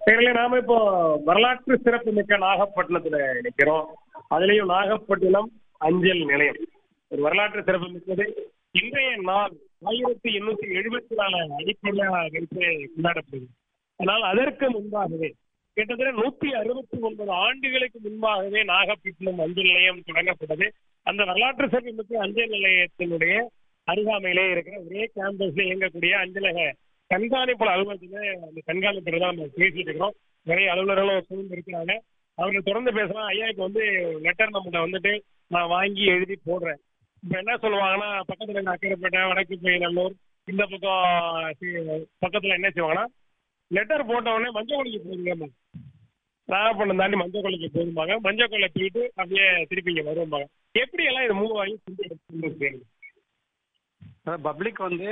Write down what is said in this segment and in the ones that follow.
நேயர்களே நாம இப்போ வரலாற்று சிறப்பு மிக்க நாகப்பட்டினத்துல நிக்கிறோம் அதுலயும் நாகப்பட்டினம் அஞ்சல் நிலையம் ஒரு வரலாற்று சிறப்பு மிக்கது இன்றைய நாள் ஆயிரத்தி எண்ணூத்தி எழுபத்தி நாலு அடிப்படையாக வைத்து கொண்டாடப்படுது ஆனால் அதற்கு முன்பாகவே கிட்டத்தட்ட நூத்தி அறுபத்தி ஒன்பது ஆண்டுகளுக்கு முன்பாகவே நாகப்பட்டினம் அஞ்சல் நிலையம் தொடங்கப்பட்டது அந்த வரலாற்று சிறப்பு மிக்க அஞ்சல் நிலையத்தினுடைய அருகாமையிலே இருக்கிற ஒரே கேம்பஸ்ல இயங்கக்கூடிய அஞ்சலக கண்காணிப்பு அலுவலகத்துல அந்த கண்காணிப்பு தான் நம்ம பேசிட்டு இருக்கிறோம் நிறைய அலுவலர்களும் சூழ்ந்து இருக்கிறாங்க அவர்கள் தொடர்ந்து பேசலாம் ஐயா இப்போ வந்து லெட்டர் நம்மகிட்ட வந்துட்டு நான் வாங்கி எழுதி போடுறேன் இப்போ என்ன சொல்லுவாங்கன்னா பக்கத்துல இருக்க அக்கரைப்பேட்டை வடக்கு பையநல்லூர் இந்த பக்கம் சி- பக்கத்துல என்ன செய்வாங்கன்னா லெட்டர் போட்ட உடனே மஞ்சள் கொள்ளைக்கு போயிருங்க நாகப்பட்டினம் தாண்டி மஞ்சள் கொள்ளைக்கு போயிருப்பாங்க மஞ்சள் கொள்ளை போயிட்டு அப்படியே திருப்பி இங்க வருவாங்க எப்படி எல்லாம் இது மூவ் ஆகி கொண்டு எடுத்துட்டு அதாவது பப்ளிக் வந்து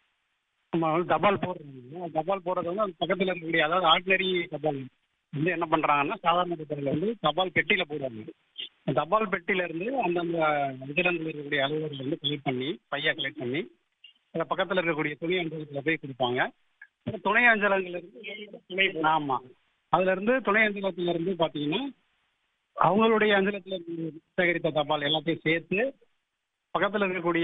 நம்ம வந்து தபால் போடுறாங்க தபால் போடுறது வந்து அது பக்கத்தில் இருக்கக்கூடிய அதாவது ஆர்டினரி தபால் வந்து என்ன பண்ணுறாங்கன்னா சாதாரண பேப்பரில் வந்து தபால் பெட்டியில் போடுவாங்க அந்த தபால் பெட்டியில இருந்து அந்தந்த விஜிலன்ஸில் இருக்கக்கூடிய அலுவலர்கள் வந்து கலெக்ட் பண்ணி பையா கலெக்ட் பண்ணி அதில் பக்கத்தில் இருக்கக்கூடிய துணை அஞ்சலகத்தில் போய் கொடுப்பாங்க அப்புறம் துணை அஞ்சலகங்கள் இருந்து ஆமாம் அதுல இருந்து துணை அஞ்சலகத்துல இருந்து பார்த்தீங்கன்னா அவங்களுடைய அஞ்சலத்தில் இருந்து சேகரித்த தபால் எல்லாத்தையும் சேர்த்து பக்கத்தில் இருக்கக்கூடிய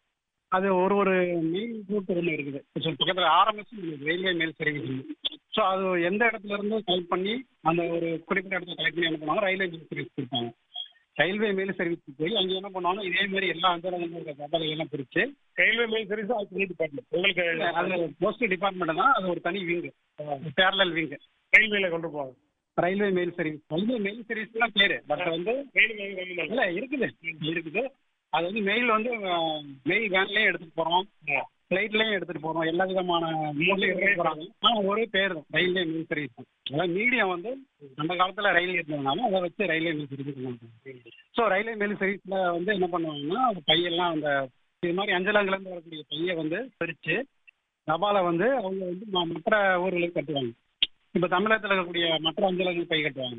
அது ஒரு ஒரு மெயில் ரூட் ஒன்று இருக்குது ஸோ பக்கத்தில் RMS railway mail service so அது எந்த இடத்துல இருந்து கலெக்ட் பண்ணி அந்த ஒரு குறிப்பிட்ட இடத்துல கலெக்ட் பண்ணி என்ன பண்ணுவாங்க ரயில்வே மெயில் சர்வீஸ் கொடுப்பாங்க ரயில்வே மெயில் சர்வீஸ்க்கு போய் அங்கே என்ன பண்ணுவாங்க இதே மாதிரி எல்லா அஞ்சலகங்களும் இருக்க தபால் எல்லாம் பிரித்து ரயில்வே மெயில் சர்வீஸ் அது தனி டிபார்ட்மெண்ட் உங்களுக்கு அது போஸ்ட் டிபார்ட்மெண்ட் தான் அது ஒரு தனி விங்கு பேரலல் விங்கு ரயில்வேல கொண்டு போவாங்க railway mail service railway mail சர்வீஸ்லாம் பேரு பட் வந்து ரயில்வே மெயில் இல்ல இருக்குது இருக்குது அது வந்து மெயில் வந்து மெயில் வேன்லயும் எடுத்துட்டு போறோம் ஃபிளைட்லயும் எடுத்துட்டு போறோம் எல்லா விதமான மோட்லயும் எடுத்துட்டு போறாங்க ஆனா ஒரே பேர் தான் ரயில்வே மெயில் சர்வீஸ் அதாவது மீடியம் வந்து அந்த காலத்துல ரயில் இருந்ததுனால அதை வச்சு railway mail service so railway mail சர்வீஸ்ல வந்து என்ன பண்ணுவாங்கன்னா அந்த பையெல்லாம் அந்த இது மாதிரி அஞ்சலங்கள்ல இருந்து வரக்கூடிய பையை வந்து பிரிச்சு தபாலை வந்து அவங்க வந்து ம- மற்ற ஊர்களுக்கு கட்டுவாங்க இப்போ தமிழகத்தில் இருக்கக்கூடிய மற்ற அஞ்சலகங்கள் பை கட்டுவாங்க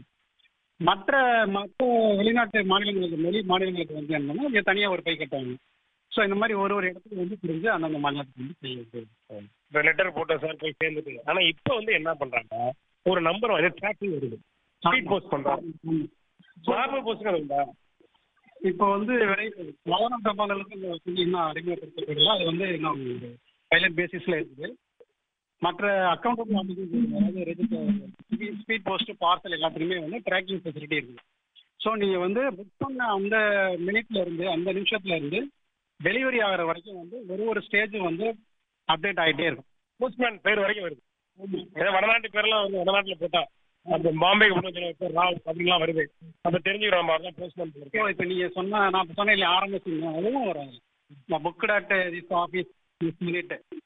மற்ற மற்ற வெளிநாட்டு மாநிலங்களுக்கு வெளி மாநிலங்களுக்கு வந்து என்னன்னா இங்கே தனியாக ஒரு பை கட்டுவாங்க ஸோ இந்த மாதிரி ஒரு ஒரு இடத்துக்கு வந்து பிரிஞ்சு அந்தந்த மாநிலத்துக்கு வந்து பை வந்து இப்போ லெட்டர் போட்ட சார் போய் சேர்ந்துட்டு ஆனா இப்போ வந்து என்ன பண்றாங்க ஒரு நம்பர் வந்து ட்ராக்கிங் வருது ஸ்பீட் போஸ்ட் பண்றாங்க நார்மல் போஸ்ட் உண்டா இப்போ வந்து வாகன தபால்களுக்கு இந்த வந்து இன்னும் அறிமுகப்படுத்தப்படல அது வந்து இன்னும் பைலட் பேசிஸில் இருக்குது மற்ற அக்கௌண்ட் அதாவது ரெஜிஸ்டர் ஸ்பீட் போஸ்ட் பார்சல் எல்லாத்துக்குமே வந்து ட்ராக்கிங் ஃபெசிலிட்டி இருக்குது ஸோ நீங்கள் வந்து புக் பண்ண அந்த மினிட்ல இருந்து அந்த நிமிஷத்துல இருந்து டெலிவரி ஆகிற வரைக்கும் வந்து ஒரு ஒரு ஸ்டேஜும் வந்து அப்டேட் ஆகிட்டே இருக்கும் போஸ்ட்மேன் பேர் வரைக்கும் வருது ஏதோ வடநாட்டு பேர்லாம் வந்து வடநாட்டுல போட்டா அந்த பாம்பேக்கு போன பேர் ராவ் அப்படின்லாம் வருது அப்ப தெரிஞ்சுக்கிறோம் மாதிரி தான் போஸ்ட்மேன் பேர் ஸோ இப்போ நீங்கள் சொன்ன நான் இப்போ சொன்னேன் இல்லையா ஆரம்பிச்சிங்க அதுவும் வரும் book dot this office this minute